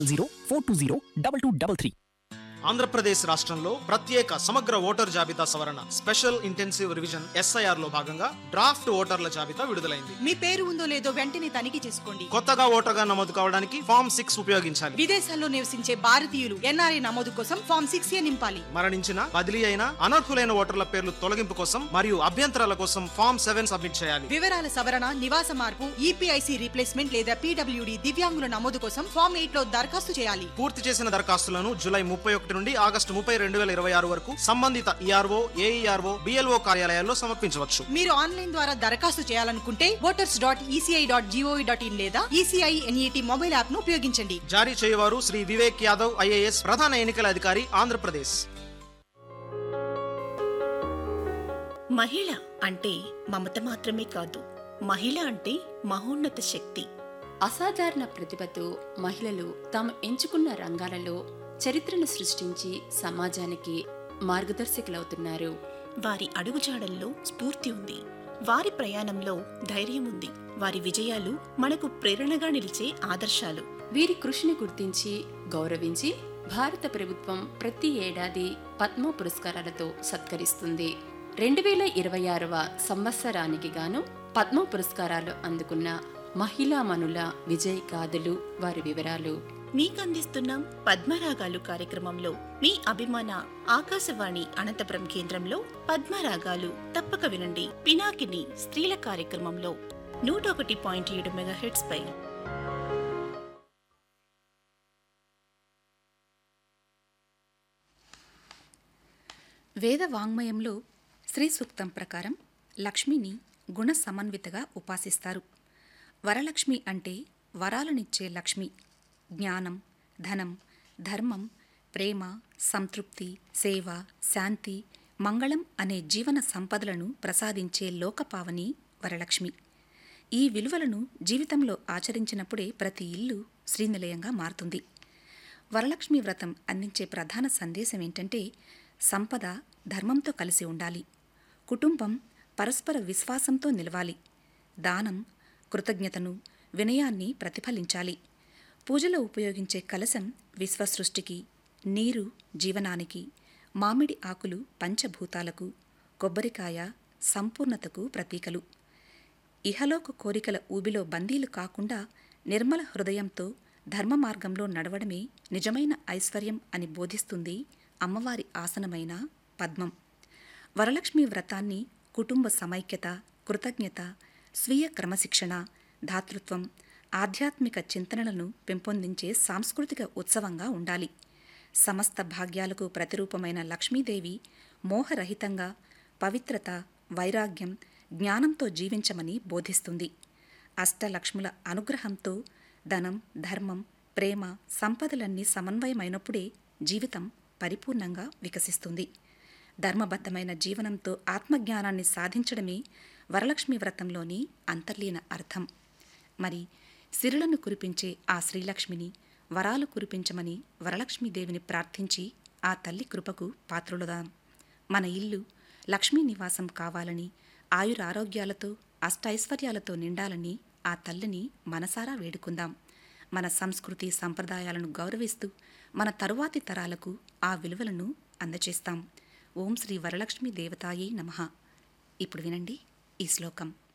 zero four two zero double two double three Andhra Pradesh రాష్ట్రంలో ప్రత్యేక సమగ్ర ఓటర్ జాబితా సవరణ స్పెషల్ ఇంటెన్సివ్ రివిజన్ ఎస్ఐఆర్ లో భాగంగా డ్రాఫ్ట్ ఓటర్ల జాబితా విడుదలైంది మీ పేరు ఉందో లేదో వెంటనే తనిఖీ చేసుకోండి కొత్తగా ఓటర్గా నమోదు కావడానికి ఫామ్ సిక్స్ ఉపయోగించాలి విదేశాల్లో నివసించే భారతీయులు ఎన్ఆర్ఐ నమోదు కోసం ఫామ్ సిక్స్ ఏ నింపాలి మరణించిన బదిలీ అయిన అనర్హులైన ఓటర్ల పేర్లు తొలగింపు కోసం మరియు అభ్యంతరాల కోసం ఫామ్ సెవెన్ సబ్మిట్ చేయాలి వివరాల సవరణ నివాస మార్పు ఈపీఐసి రీప్లేస్మెంట్ లేదా పీడబ్ల్యూడి దివ్యాంగుల నమోదు కోసం ఫామ్ ఎయిట్ లో దరఖాస్తు చేయాలి పూర్తి చేసిన దరఖాస్తులను జూలై ముప్పై ఒకటి నుండి ఆగస్టు ముప్పై రెండు వేల ఇరవై ఆరు వరకు సంబంధిత ఈఆర్ఓ ఏఈఆర్ఓ బిఎల్ఓ కార్యాలయాల్లో సమర్పించవచ్చు మీరు ఆన్లైన్ ద్వారా దరఖాస్తు చేయాలనుకుంటే voters dot ECI dot GOV dot in లేదా ఈసీఐ ఎన్ఈటి మొబైల్ యాప్ ను ఉపయోగించండి జారీ చేయవారు శ్రీ వివేక్ యాదవ్ ఐఏఎస్ ప్రధాన ఎన్నికల అధికారి ఆంధ్రప్రదేశ్ మహిళ అంటే మమత మాత్రమే కాదు మహిళ అంటే మహోన్నత శక్తి అసాధారణ ప్రతిభతో మహిళలు తాము ఎంచుకున్న రంగాలలో చరిత్రను సృష్టించి సమాజానికి మార్గదర్శకులవుతున్నారు వారి అడుగుజాడల్లో స్ఫూర్తి ఉంది వారి ప్రయాణంలో ధైర్యం ఉంది వారి విజయాలు మనకు ప్రేరణగా నిలిచే ఆదర్శాలు వీరి కృషిని గుర్తించి గౌరవించి భారత ప్రభుత్వం ప్రతి ఏడాది పద్మ పురస్కారాలతో సత్కరిస్తుంది రెండు వేల ఇరవై ఆరవ సంవత్సరానికి గాను పద్మ పురస్కారాలు అందుకున్న మహిళామణుల విజయ్ గాథలు వారి వివరాలు మీకందిస్తున్నాం పద్మరాగాలు కార్యక్రమంలో మీ అభిమాన ఆకాశవాణి అనంతపురం కేంద్రంలో పద్మరాగాలు తప్పక వినండి పినాకిని స్త్రీల కార్యక్రమంలో నూట ఒకటి పాయింట్ ఏడు మెగాహెట్స్ పై వేద వాంగ్మయంలో శ్రీ సూక్తం ప్రకారం లక్ష్మిని గుణ సమన్వితగా ఉపాసిస్తారు వరలక్ష్మి అంటే వరాలనిచ్చే లక్ష్మి జ్ఞానం ధనం ధర్మం ప్రేమ సంతృప్తి సేవ శాంతి మంగళం అనే జీవన సంపదలను ప్రసాదించే లోకపావని వరలక్ష్మి ఈ విలువలను జీవితంలో ఆచరించినప్పుడే ప్రతి ఇల్లు శ్రీనిలయంగా మారుతుంది వరలక్ష్మి వ్రతం అందించే ప్రధాన సందేశం ఏంటంటే సంపద ధర్మంతో కలిసి ఉండాలి కుటుంబం పరస్పర విశ్వాసంతో నిలవాలి దానం కృతజ్ఞతను వినయాన్ని ప్రతిఫలించాలి పూజలో ఉపయోగించే కలశం విశ్వసృష్టికి నీరు జీవనానికి మామిడి ఆకులు పంచభూతాలకు కొబ్బరికాయ సంపూర్ణతకు ప్రతీకలు ఇహలోక కోరికల ఊబిలో బందీలు కాకుండా నిర్మల హృదయంతో ధర్మ మార్గంలో నడవడమే నిజమైన ఐశ్వర్యం అని బోధిస్తుంది అమ్మవారి ఆసనమైన పద్మం వరలక్ష్మి వ్రతాన్ని కుటుంబ సమైక్యత కృతజ్ఞత స్వీయ క్రమశిక్షణ ధాతృత్వం ఆధ్యాత్మిక చింతనలను పెంపొందించే సాంస్కృతిక ఉత్సవంగా ఉండాలి సమస్త భాగ్యాలకు ప్రతిరూపమైన లక్ష్మీదేవి మోహరహితంగా పవిత్రత వైరాగ్యం జ్ఞానంతో జీవించమని బోధిస్తుంది అష్టలక్ష్ముల అనుగ్రహంతో ధనం ధర్మం ప్రేమ సంపదలన్నీ సమన్వయమైనప్పుడే జీవితం పరిపూర్ణంగా వికసిస్తుంది ధర్మబద్ధమైన జీవనంతో ఆత్మజ్ఞానాన్ని సాధించడమే వరలక్ష్మి వ్రతంలోని అంతర్లీన అర్థం మరి సిరులను కురిపించే ఆ శ్రీలక్ష్మిని వరాలు కురిపించమని వరలక్ష్మీదేవిని ప్రార్థించి ఆ తల్లి కృపకు పాత్రులుదాం మన ఇల్లు లక్ష్మీ నివాసం కావాలని ఆయురారోగ్యాలతో అష్టైశ్వర్యాలతో నిండాలని ఆ తల్లిని మనసారా వేడుకుందాం మన సంస్కృతి సంప్రదాయాలను గౌరవిస్తూ మన తరువాతి తరాలకు ఆ విలువలను అందచేస్తాం ఓం శ్రీ వరలక్ష్మి దేవతాయే నమః ఇప్పుడు వినండి ఈ శ్లోకం